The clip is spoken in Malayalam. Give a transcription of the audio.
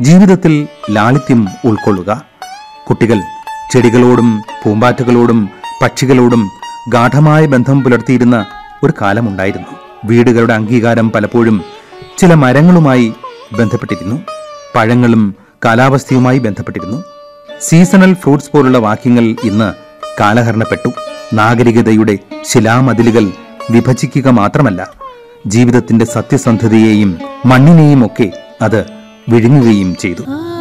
ജീവിതത്തിൽ ലാളിത്യം ഉൾക്കൊള്ളുക കുട്ടികൾ ചെടികളോടും പൂമ്പാറ്റകളോടും പക്ഷികളോടും ഗാഠമായ ബന്ധം പുലർത്തിയിരുന്ന ഒരു കാലമുണ്ടായിരുന്നു വീടുകളുടെ അംഗീകാരം പലപ്പോഴും ചില മരങ്ങളുമായി ബന്ധപ്പെട്ടിരുന്നു പഴങ്ങളും കാലാവസ്ഥയുമായി ബന്ധപ്പെട്ടിരുന്നു സീസണൽ ഫ്രൂട്ട്സ് പോലുള്ള വാക്യങ്ങൾ ഇന്ന് കാലഹരണപ്പെട്ടു നാഗരികതയുടെ ശിലാമതിലുകൾ വിഭജിക്കുക മാത്രമല്ല ജീവിതത്തിന്റെ സത്യസന്ധതയെയും മണ്ണിനെയും ഒക്കെ അത് വിഴുങ്ങുകയും ചെയ്തു ആ